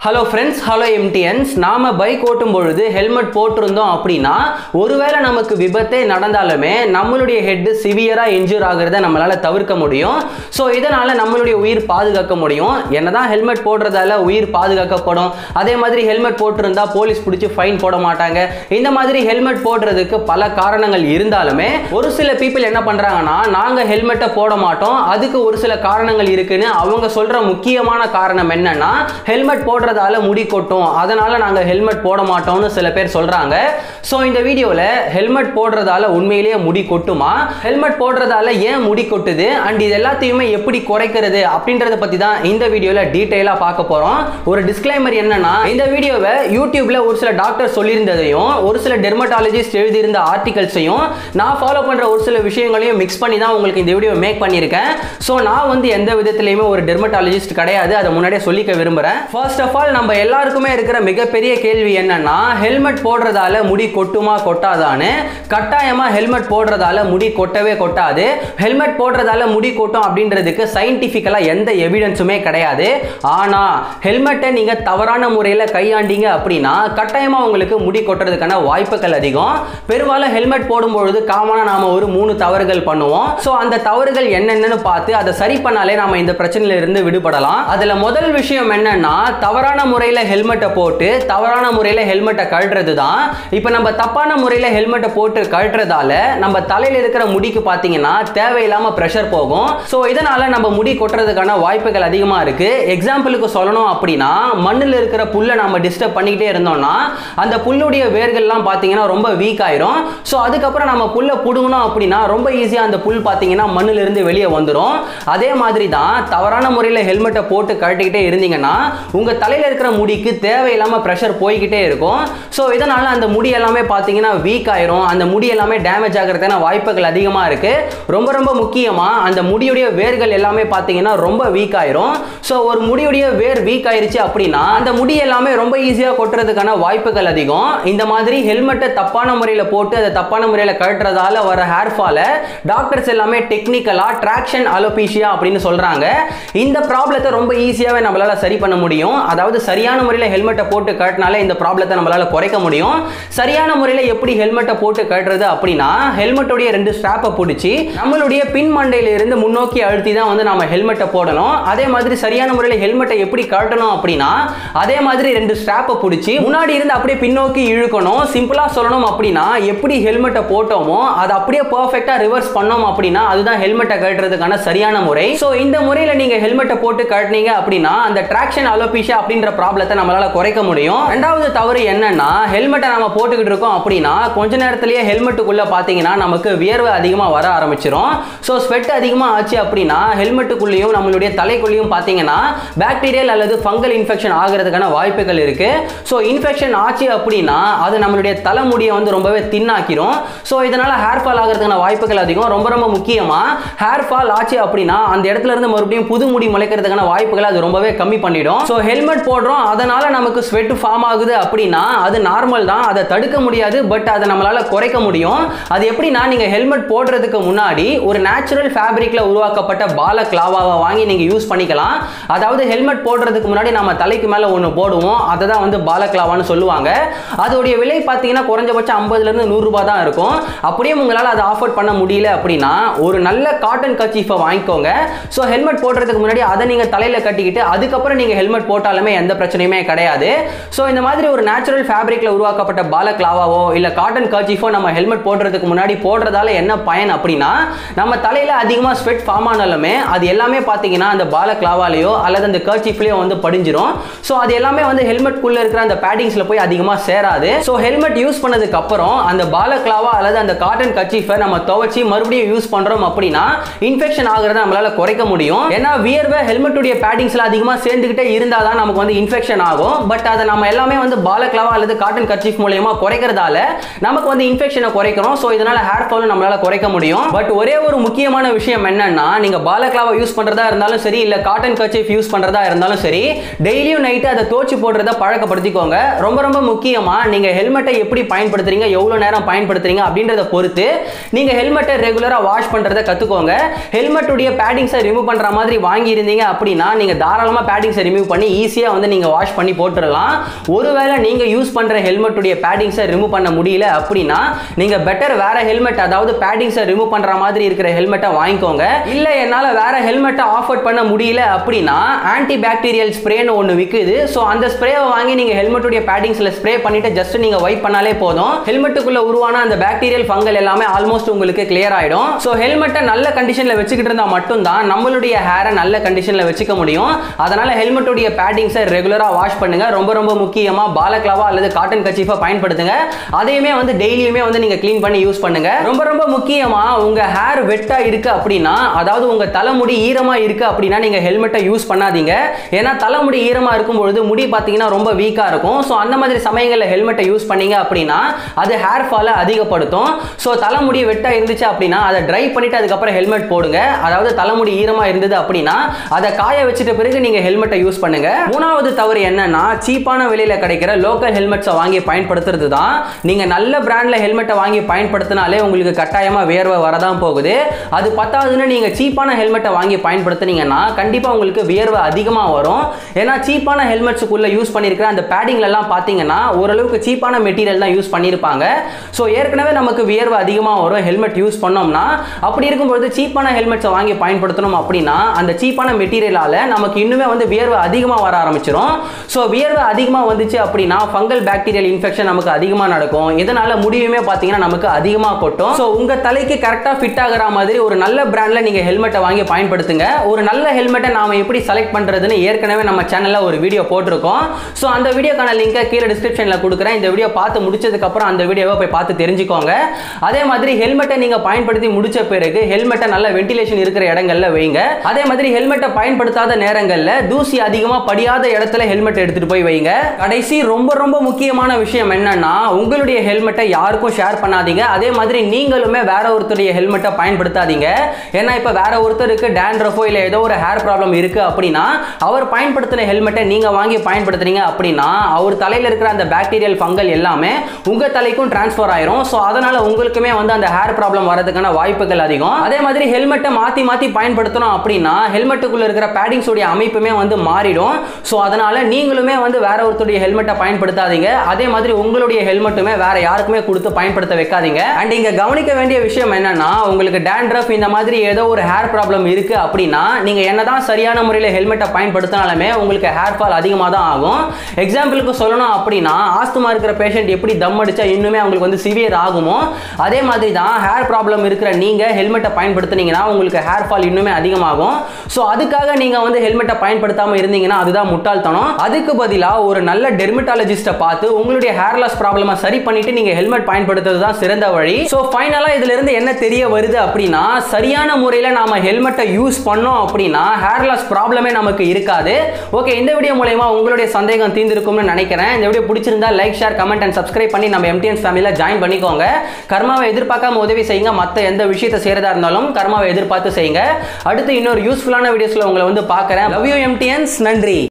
hello friends hello எம்டிஎன்ஸ் நாம bike ஓட்டும் பொழுது ஹெல்மெட் போட்டிருந்தோம் அப்படின்னா ஒருவேளை நமக்கு விபத்தே நடந்தாலுமே நம்மளுடைய ஹெட் சிவியரா இன்ஜூர் ஆகிறத நம்மளால தவிர்க்க முடியும் ஸோ இதனால நம்மளுடைய உயிர் பாதுகாக்க முடியும் என்னதான் ஹெல்மெட் போடுறதால உயிர் பாதுகாக்கப்படும் அதே மாதிரி ஹெல்மெட் போட்டிருந்தா போலீஸ் பிடிச்சி ஃபைன் போட மாட்டாங்க இந்த மாதிரி ஹெல்மெட் போடுறதுக்கு பல காரணங்கள் இருந்தாலுமே ஒரு சில பீப்புள் என்ன பண்றாங்கன்னா நாங்க ஹெல்மெட்டை போட மாட்டோம் அதுக்கு ஒரு சில காரணங்கள் இருக்குன்னு அவங்க சொல்ற முக்கியமான காரணம் என்னன்னா ஹெல்மெட் போடுறதால முடி கொட்டும் அதனால நாங்க ஹெல்மெட் போட மாட்டோம்னு சில பேர் சொல்றாங்க ஸோ இந்த வீடியோவில் ஹெல்மெட் போடுறதால உண்மையிலேயே முடி கொட்டுமா ஹெல்மெட் போடுறதால ஏன் முடி கொட்டுது அண்ட் இது எல்லாத்தையுமே எப்படி குறைக்கிறது அப்படின்றத பத்தி தான் இந்த வீடியோவில் டீட்டெயிலாக பார்க்க போறோம் ஒரு டிஸ்க்ளைமர் என்னன்னா இந்த வீடியோவை யூடியூப்ல ஒரு சில டாக்டர் சொல்லியிருந்ததையும் ஒரு சில டெர்மட்டாலஜிஸ்ட் எழுதியிருந்த ஆர்டிகல்ஸையும் நான் ஃபாலோ பண்ற ஒரு சில விஷயங்களையும் மிக்ஸ் பண்ணி தான் உங்களுக்கு இந்த வீடியோ மேக் பண்ணியிருக்கேன் ஸோ நான் வந்து எந்த விதத்திலையுமே ஒரு டெர்மட்டாலஜிஸ்ட் கிடையாது அதை முன்னாடியே சொல்லிக்க விரும்புறேன் ஃபர்ஸ்ட் ஆஃப் ஆல் நம்ம எல்லாருக்குமே இருக்கிற மிகப்பெரிய கேள்வி என்னன்னா ஹெல்மெட் போடுறதால முடி கொட்டுமா கொட்டாதான்னு கட்டாயமா ஹெல்மெட் போடுறதால முடி கொட்டவே கொட்டாது ஹெல்மெட் போடுறதால முடி கொட்டும் அப்படின்றதுக்கு சயின்டிஃபிக்கலா எந்த எவிடன்ஸுமே கிடையாது ஆனா ஹெல்மெட்டை நீங்க தவறான முறையில் கையாண்டீங்க அப்படின்னா கட்டாயமா உங்களுக்கு முடி கொட்டுறதுக்கான வாய்ப்புகள் அதிகம் பெரும்பாலும் ஹெல்மெட் போடும்பொழுது காமனா நாம ஒரு மூணு தவறுகள் பண்ணுவோம் ஸோ அந்த தவறுகள் என்னென்னு பார்த்து அதை சரி பண்ணாலே நாம இந்த பிரச்சனையில இருந்து விடுபடலாம் அதுல முதல் விஷயம் என்னன்னா தவறான முறையில் ஹெல்மெட்டை போட்டு தவறான முறையில் ஹெல்மெட்டை கழட்டுறது தான் இப்போ நம்ம தப்பான முறையில் ஹெல்மெட்டை போட்டு கழட்டுறதால நம்ம தலையில் இருக்கிற முடிக்கு பார்த்தீங்கன்னா தேவையில்லாம ப்ரெஷர் போகும் ஸோ இதனால நம்ம முடி கொட்டுறதுக்கான வாய்ப்புகள் அதிகமாக இருக்கு எக்ஸாம்பிளுக்கு சொல்லணும் அப்படின்னா மண்ணில் இருக்கிற புல்லை நம்ம டிஸ்டர்ப் பண்ணிக்கிட்டே இருந்தோம்னா அந்த புல்லுடைய வேர்கள்லாம் பார்த்தீங்கன்னா ரொம்ப வீக் ஆயிரும் ஸோ அதுக்கப்புறம் நம்ம புல்லை புடுங்கணும் அப்படின்னா ரொம்ப ஈஸியாக அந்த புல் பார்த்தீங்கன்னா மண்ணிலிருந்து வெளியே வந்துடும் அதே மாதிரி தான் தவறான முறையில் ஹெல்மெட்டை போட்டு கழட்டிக்கிட்டே இருந்தீங்கன்னா உங்கள் தலையில் இருக்கிற முடிக்கு தேவையில்லாமல் ப்ரெஷர் போய்கிட்டே இருக்கும் ஸோ இதனால் அந்த முடி எல்லாமே பார்த்தீங்கன்னா வீக் ஆயிரும் அந்த முடி எல்லாமே டேமேஜ் ஆகிறதுக்கான வாய்ப்புகள் அதிகமாக இருக்குது ரொம்ப ரொம்ப முக்கியமாக அந்த முடியுடைய வேர்கள் எல்லாமே பார்த்தீங்கன்னா ரொம்ப வீக் ஆயிரும் ஸோ ஒரு முடியுடைய வேர் வீக் ஆயிருச்சு அப்படின்னா அந்த முடி எல்லாமே ரொம்ப ஈஸியாக கொட்டுறதுக்கான வாய்ப்புகள் அதிகம் இந்த மாதிரி ஹெல்மெட்டை தப்பான முறையில் போட்டு அதை தப்பான முறையில் கழட்டுறதால வர ஹேர் ஃபாலை டாக்டர்ஸ் எல்லாமே டெக்னிக்கலாக ட்ராக்ஷன் அலோபீஷியா அப்படின்னு சொல்கிறாங்க இந்த ப்ராப்ளத்தை ரொம்ப ஈஸியாகவே நம்மளால் சரி பண்ண முடியும் அதாவது சரியான முறையில் ஹெல்மெட்டை போட்டு கட்டினாலே இந்த ப்ராப்ளத்தை நம்மளால் குறைக்க முடியும் சரியான முறையில் எப்படி ஹெல்மெட்டை போட்டு கட்டுறது அப்படின்னா ஹெல்மெட்டுடைய ரெண்டு ஸ்ட்ராப்பை பிடிச்சி நம்மளுடைய பின் மண்டையில இருந்து முன்னோக்கி அழுத்தி தான் வந்து நம்ம ஹெல்மெட்டை போடணும் அதே மாதிரி சரியான முறையில் ஹெல்மெட்டை எப்படி கட்டணும் அப்படின்னா அதே மாதிரி ரெண்டு ஸ்ட்ராப்பை பிடிச்சி முன்னாடி இருந்து அப்படியே பின்னோக்கி இழுக்கணும் சிம்பிளாக சொல்லணும் அப்படின்னா எப்படி ஹெல்மெட்டை போட்டோமோ அதை அப்படியே பர்ஃபெக்டாக ரிவர்ஸ் பண்ணோம் அப்படின்னா அதுதான் ஹெல்மெட்டை கட்டுறதுக்கான சரியான முறை ஸோ இந்த முறையில் நீங்கள் ஹெல்மெட்டை போட்டு கட்டினீங்க அப்படின்னா அந்த ட்ராக்ஷன் அலோபிஷியா அப்படின்ற ப்ராப்ளத்தை நம்மளால குறைக்க முடியும் ரெண்டாவது தவறு என்னன்னா ஹெல்மெட்டை நம்ம போட்டுக்கிட்டு இருக்கோம் அப்படின்னா கொஞ்ச நேரத்திலேயே ஹெல்மெட்டுக்குள்ள பார்த்தீங்கன்னா நமக்கு வியர்வை அதிகமாக வர ஆரம்பிச்சிடும் ஸோ ஸ்வெட் அதிகமாக ஆச்சு அப்படின்னா ஹெல்மெட்டுக்குள்ளேயும் நம்மளுடைய தலைக்குள்ளேயும் பார்த்தீங்கன்னா பாக்டீரியல் அல்லது ஃபங்கல் இன்ஃபெக்ஷன் ஆகிறதுக்கான வாய்ப்புகள் இருக்கு ஸோ இன்ஃபெக்ஷன் ஆச்சு அப்படின்னா அது நம்மளுடைய தலைமுடியை வந்து ரொம்பவே தின்னாக்கிரும் ஸோ இதனால ஹேர் ஃபால் ஆகிறதுக்கான வாய்ப்புகள் அதிகம் ரொம்ப ரொம்ப முக்கியமாக ஹேர் ஃபால் ஆச்சு அப்படின்னா அந்த இடத்துல இருந்து மறுபடியும் புது முடி முளைக்கிறதுக்கான வாய்ப்புகளை அது ரொம்பவே கம்மி பண்ணிடும் ஸோ ஹெல்மெட் போடுறோம் அதனால நமக்கு ஸ்வெட் ஃபார்ம் ஆகுது அப்படின்னா அது நார்மல் தான் அதை தடுக்க முடியாது பட் அதை நம்மளால குறைக்க முடியும் அது எப்படின்னா நீங்க ஹெல்மெட் போடுறதுக்கு முன்னாடி ஒரு நேச்சுரல் ஃபேப்ரிக்ல உருவாக்கப்பட்ட பால கிளாவாவை வாங்கி நீங்க யூஸ் பண்ணிக்கலாம் அதாவது ஹெல்மெட் போடுறதுக்கு முன்னாடி நம்ம தலைக்கு மேல ஒன்று போடுவோம் அதை தான் வந்து பால கிளாவான்னு சொல்லுவாங்க அதோடைய விலை பார்த்தீங்கன்னா குறைஞ்சபட்சம் ஐம்பதுல இருந்து நூறு ரூபாய் தான் இருக்கும் அப்படியே உங்களால் அதை ஆஃபர் பண்ண முடியல அப்படின்னா ஒரு நல்ல காட்டன் கச்சீஃபை வாங்கிக்கோங்க ஸோ ஹெல்மெட் போடுறதுக்கு முன்னாடி அதை நீங்கள் தலையில் கட்டிக்கிட்டு அதுக்கப்புறம் நீங்கள் ஹெல்மெட் போட்டாலுமே எந்த பிரச்சனையுமே கிடையாது ஸோ இந்த மாதிரி ஒரு நேச்சுரல் ஃபேப்ரிக்கில் உருவாக்கப்பட்ட பால கிளாவாவோ இல்லை காட்டன் கர்ச்சீஃபோ நம்ம ஹெல்மெட் போடுறதுக்கு முன்னாடி போடுறதால என்ன பயன் அப்படின்னா நம்ம தலையில் அதிகமாக ஸ்வெட் ஃபார்ம் ஆனாலுமே அது எல்லாமே பார்த்தீங்கன்னா அந்த பால கிளாவாலேயோ அல்லது அந்த கர்ச்சீஃப்லேயோ வந்து படிஞ்சிரும் ஸோ அது எல்லாமே வந்து ஹெல்மெட்குள்ளே இருக்கிற அந்த பேடிங்ஸில் போய் அதிகமாக சேராது ஸோ ஹெல்மெட் யூஸ் பண்ணதுக்கு அப்புறம் அந்த பால கிளாவா அல்லது அந்த காட்டன் கர்ச்சீஃபை நம்ம துவைச்சி மறுபடியும் யூஸ் பண்ணுறோம் அப்படின்னா இன்ஃபெக்ஷன் ஆகிறத நம்மளால குறைக்க முடியும் ஏன்னா வியர்வை ஹெல்மெட்டுடைய பேடிங்ஸ்ல அதிகமாக சேர்ந்துக்கிட்டே இருந்தால் தான் நமக்கு வந்து இன்ஃபெக்ஷன் ஆகும் பட் அதை நம்ம எல்லாமே வந்து பாலக்லாவா அல்லது காட்டன் கர்ச்சீஃப் மூலியமா குறைக்கிறதால நமக்கு வந்து இன்ஃபெக்ஷனை குறைக்கிறோம் ஸோ இதனால ஹேர் ஃபாலும் நம்மளால குறைக்க முடியும் பட் ஒரே ஒரு முக்கியமான விஷயம் என்னன்னா நீங்க பாலக்லாவா யூஸ் பண்றதா இருந்தாலும் சரி இல்ல காட்டன் கர்ச்சீஃப் யூஸ் பண்றதா இருந்தாலும் சரி டெய்லியும் நைட்டு அதை தோச்சு போடுறத பழக்கப்படுத்திக்கோங்க ரொம்ப ரொம்ப முக்கியமா நீங்க ஹெல்மெட்டை எப்படி பயன்படுத்துறீங்க எவ்வளவு நேரம் பயன்படுத்துறீங்க அப்படின்றத பொறுத்து நீங்க ஹெல்மெட்டை ரெகுலரா வாஷ் பண்றத கத்துக்கோங்க ஹெல்மெட்டுடைய பேடிங்ஸை ரிமூவ் பண்ற மாதிரி வாங்கி இருந்தீங்க அப்படின்னா நீங்க தாராளமா பேடிங்ஸை ரிமூவ் பண்ணி ஈஸியா வந்து நீங்கள் வாஷ் பண்ணி போட்டுடலாம் ஒருவேளை நீங்கள் யூஸ் பண்ணுற ஹெல்மெட்டுடைய பேடிங்ஸை ரிமூவ் பண்ண முடியல அப்படின்னா நீங்கள் பெட்டர் வேற ஹெல்மெட் அதாவது பேடிங்ஸை ரிமூவ் பண்ணுற மாதிரி இருக்கிற ஹெல்மெட்டை வாங்கிக்கோங்க இல்லை என்னால் வேற ஹெல்மெட்டை ஆஃபர் பண்ண முடியல அப்படின்னா ஆன்டி பாக்டீரியல் ஸ்ப்ரேன்னு ஒன்று விற்குது ஸோ அந்த ஸ்ப்ரேவை வாங்கி நீங்கள் ஹெல்மெட்டுடைய பேடிங்ஸில் ஸ்ப்ரே பண்ணிட்டு ஜஸ்ட் நீங்கள் வைப் பண்ணாலே போதும் ஹெல்மெட்டுக்குள்ள உருவான அந்த பாக்டீரியல் ஃபங்கல் எல்லாமே ஆல்மோஸ்ட் உங்களுக்கு கிளியர் ஆயிடும் ஸோ ஹெல்மெட்டை நல்ல கண்டிஷனில் வச்சுக்கிட்டு இருந்தால் மட்டும்தான் நம்மளுடைய ஹேரை நல்ல கண்டிஷனில் வச்சுக்க முடியும் அதனால ஹெல்மெட்டுடைய பேடிங்ஸை ரெகுலராக வாஷ் பண்ணுங்க ரொம்ப ரொம்ப முக்கியமாக பாலக்லாவா அல்லது காட்டன் கச்சீஃபை பயன்படுத்துங்க அதையுமே வந்து டெய்லியுமே வந்து நீங்கள் க்ளீன் பண்ணி யூஸ் பண்ணுங்க ரொம்ப ரொம்ப முக்கியமாக உங்கள் ஹேர் வெட்டாக இருக்கு அப்படின்னா அதாவது உங்கள் தலைமுடி ஈரமாக இருக்கு அப்படின்னா நீங்கள் ஹெல்மெட்டை யூஸ் பண்ணாதீங்க ஏன்னா தலைமுடி ஈரமாக இருக்கும் பொழுது முடி பார்த்தீங்கன்னா ரொம்ப வீக்காக இருக்கும் ஸோ அந்த மாதிரி சமயங்களில் ஹெல்மெட்டை யூஸ் பண்ணீங்க அப்படின்னா அது ஹேர் ஃபாலை அதிகப்படுத்தும் ஸோ தலைமுடி வெட்டாக இருந்துச்சு அப்படின்னா அதை ட்ரை பண்ணிட்டு அதுக்கப்புறம் ஹெல்மெட் போடுங்க அதாவது தலைமுடி ஈரமாக இருந்தது அப்படின்னா அதை காய வச்சுட்ட பிறகு நீங்கள் ஹெல்மெட்டை யூஸ் பண்ணுங்க மூணாவது தவறு என்னன்னா சீப்பான விலையில் கிடைக்கிற லோக்கல் ஹெல்மெட்ஸை வாங்கி பயன்படுத்துறது தான் நீங்கள் நல்ல பிராண்டில் ஹெல்மெட்டை வாங்கி பயன்படுத்தினாலே உங்களுக்கு கட்டாயமாக வேர்வை வரதான் போகுது அது பத்தாவதுன்னு நீங்கள் சீப்பான ஹெல்மெட்டை வாங்கி பயன்படுத்துனீங்கன்னா கண்டிப்பாக உங்களுக்கு வியர்வை அதிகமாக வரும் ஏன்னா சீப்பான ஹெல்மெட்ஸுக்குள்ளே யூஸ் பண்ணியிருக்கிற அந்த பேடிங்லலாம் பார்த்தீங்கன்னா ஓரளவுக்கு சீப்பான மெட்டீரியல் தான் யூஸ் பண்ணியிருப்பாங்க ஸோ ஏற்கனவே நமக்கு வியர்வை அதிகமாக வரும் ஹெல்மெட் யூஸ் பண்ணோம்னா அப்படி இருக்கும்போது சீப்பான ஹெல்மெட்ஸை வாங்கி பயன்படுத்தணும் அப்படின்னா அந்த சீப்பான மெட்டீரியலால் நமக்கு இன்னுமே வந்து வியர்வை அதிகமாக வர ஆரம்பிச்சிடும் ஸோ வியர்வை அதிகமாக வந்துச்சு அப்படின்னா ஃபங்கல் பாக்டீரியல் இன்ஃபெக்ஷன் நமக்கு அதிகமாக நடக்கும் இதனால முடிவுமே பார்த்தீங்கன்னா நமக்கு அதிகமாக கொட்டும் ஸோ உங்கள் தலைக்கு கரெக்டாக ஃபிட் ஆகிற மாதிரி ஒரு நல்ல பிராண்டில் நீங்கள் ஹெல்மெட்டை வாங்கி பயன்படுத்துங்க ஒரு நல்ல ஹெல்மெட்டை நாம எப்படி செலக்ட் பண்ணுறதுன்னு ஏற்கனவே நம்ம சேனலில் ஒரு வீடியோ போட்டிருக்கோம் ஸோ அந்த வீடியோக்கான லிங்கை கீழே டிஸ்கிரிப்ஷனில் கொடுக்குறேன் இந்த வீடியோ பார்த்து முடிச்சதுக்கப்புறம் அந்த வீடியோவை போய் பார்த்து தெரிஞ்சுக்கோங்க அதே மாதிரி ஹெல்மெட்டை நீங்கள் பயன்படுத்தி முடிச்ச பிறகு ஹெல்மெட்டை நல்ல வென்டிலேஷன் இருக்கிற இடங்கள்ல வைங்க அதே மாதிரி ஹெல்மெட்டை பயன்படுத்தாத நேரங்களில் தூசி அதிகமாக படியாத இடத்துல ஹெல்மெட் எடுத்துட்டு போய் வைங்க கடைசி ரொம்ப ரொம்ப முக்கியமான விஷயம் என்னன்னா உங்களுடைய ஹெல்மெட்டை யாருக்கும் ஷேர் பண்ணாதீங்க அதே மாதிரி நீங்களுமே வேற ஒருத்தருடைய ஹெல்மெட்டை பயன்படுத்தாதீங்க ஏன்னா இப்போ வேற ஒருத்தருக்கு டேண்ட்ரஃபோ இல்லை ஏதோ ஒரு ஹேர் ப்ராப்ளம் இருக்கு அப்படின்னா அவர் பயன்படுத்தின ஹெல்மெட்டை நீங்க வாங்கி பயன்படுத்துறீங்க அப்படின்னா அவர் தலையில இருக்கிற அந்த பாக்டீரியல் ஃபங்கல் எல்லாமே உங்க தலைக்கும் டிரான்ஸ்ஃபர் ஆயிரும் ஸோ அதனால உங்களுக்குமே வந்து அந்த ஹேர் ப்ராப்ளம் வரதுக்கான வாய்ப்புகள் அதிகம் அதே மாதிரி ஹெல்மெட்டை மாத்தி மாத்தி பயன்படுத்தணும் அப்படின்னா ஹெல்மெட்டுக்குள்ள இருக்கிற பேடிங்ஸ் உடைய அமைப்புமே வந்து மாறிடும் ஸோ அதனால நீங்களுமே வந்து வேற ஒருத்தருடைய ஹெல்மெட்டை பயன்படுத்தாதீங்க அதே மாதிரி உங்களுடைய ஹெல்மெட்டுமே வேற யாருக்குமே கொடுத்து பயன்படுத்த வைக்காதீங்க அண்ட் இங்க கவனிக்க வேண்டிய விஷயம் என்னன்னா உங்களுக்கு டேண்ட்ரஃப் இந்த மாதிரி ஏதோ ஒரு ஹேர் ப்ராப்ளம் இருக்கு அப்படின்னா நீங்க என்னதான் சரியான முறையில் ஹெல்மெட்டை பயன்படுத்தினாலுமே உங்களுக்கு ஹேர் ஃபால் அதிகமாக தான் ஆகும் எக்ஸாம்பிளுக்கு சொல்லணும் அப்படின்னா ஆஸ்துமா இருக்கிற பேஷண்ட் எப்படி தம் அடிச்சா இன்னுமே அவங்களுக்கு வந்து சிவியர் ஆகுமோ அதே மாதிரி தான் ஹேர் ப்ராப்ளம் இருக்கிற நீங்க ஹெல்மெட்டை பயன்படுத்துனீங்கன்னா உங்களுக்கு ஹேர் ஃபால் இன்னுமே அதிகமாகும் ஸோ அதுக்காக நீங்க வந்து ஹெல்மெட்டை பயன்படுத்தாம இருந்தீங்கன்னா அதுதான் முட்டாள்தனம் அதுக்கு பதிலாக ஒரு நல்ல டெர்மட்டாலஜிஸ்ட்டை பார்த்து உங்களுடைய ஹேர் லாஸ் ப்ராப்ளமை சரி பண்ணிட்டு நீங்க ஹெல்மெட் பயன்படுத்துறது தான் சிறந்த வழி ஸோ ஃபைனலாக இதுல இருந்து என்ன தெரிய வருது அப்படின்னா சரியான முறையில் நாம ஹெல்மெட்டை யூஸ் பண்ணோம் அப்படின்னா ஹேர் லாஸ் ப்ராப்ளமே நமக்கு இருக்காது ஓகே இந்த வீடியோ மூலயமா உங்களுடைய சந்தேகம் தீர்ந்திருக்கும்னு நினைக்கிறேன் இந்த வீடியோ பிடிச்சிருந்தா like share comment and subscribe பண்ணி நம்ம எம்டிஎன்ஸ் ஃபேமிலியில் ஜாயின் பண்ணிக்கோங்க கர்மாவை எதிர்பார்க்காம உதவி செய்யுங்க மற்ற எந்த விஷயத்தை செய்யறதா இருந்தாலும் கர்மாவை எதிர்பார்த்து செய்யுங்க அடுத்து இன்னொரு யூஸ்ஃபுல்லான வீடியோஸ்ல உங்களை வந்து பார்க்குறேன் லவ் யூ எம்டிஎன்ஸ் நன்றி